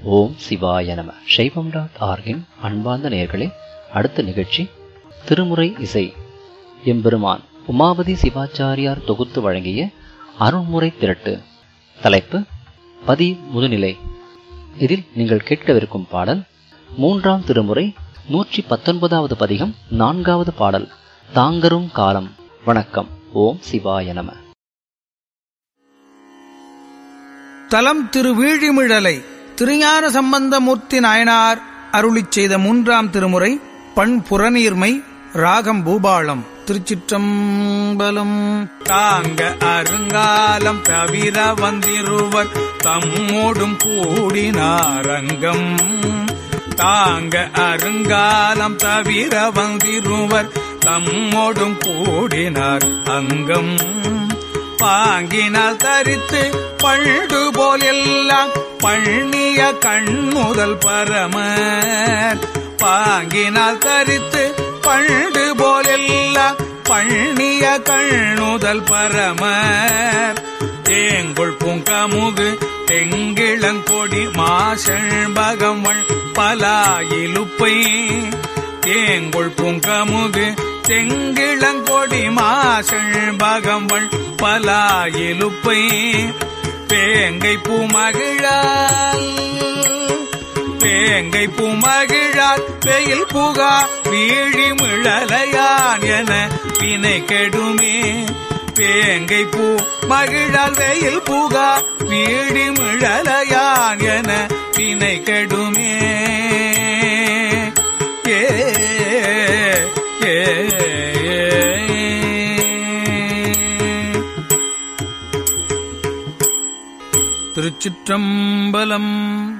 ஓம் சிவாய நம சைவம் டாட் ஆர்கின் அன்பார்ந்த நேயர்களே அடுத்த நிகழ்ச்சி திருமுறை இசை எம்பெருமான் உமாபதி சிவாச்சாரியார் தொகுத்து வழங்கிய அருண்முறை திரட்டு தலைப்பு பதி முதுநிலை இதில் நீங்கள் கேட்கவிருக்கும் பாடல் மூன்றாம் திருமுறை நூற்றி பத்தொன்பதாவது பதிகம் நான்காவது பாடல் தாங்கரும் காலம் வணக்கம் ஓம் சிவாய நம தலம் திரு வீழிமிழலை திருஞான சம்பந்தமூர்த்தி நாயனார் அருளிச் செய்த மூன்றாம் திருமுறை பண் புறநீர்மை ராகம் பூபாளம் திருச்சிற்றம்பலம் தாங்க அருங்காலம் தவிர வந்திருவர் தம்மோடும் கூடினாரங்கம் தாங்க அருங்காலம் தவிர வந்திருவர் தம்மோடும் கூடினார் அங்கம் பாங்கினால் தரித்து பண்டு போல் எல்லாம் பண்ணிய கண்முதல் பரமர் பாங்கினால் தரித்து பண்டு போல் எல்லாம் பண்ணிய கண்ணுதல் பரமர் தேங்குள் பூங்கமுகு தெங்கிழங்கொடி மாசண்பகமள் பலாயிலுப்பை தேங்குள் பூங்கமுகு தெங்கிழங்கொடி மாசண்பகமள் பலாயிலுப்பை பேங்கை பூமகிழால் பேங்கை பூமகிழால் வெயில் புகா வீழி மிழலையான் என வினை கெடுமே பேங்கை பூ மகிழால் வெயில் புகா வீழி மிழலையான் என வினை கெடுமே ஏ ஏ திருச்சிற்றம்பலம்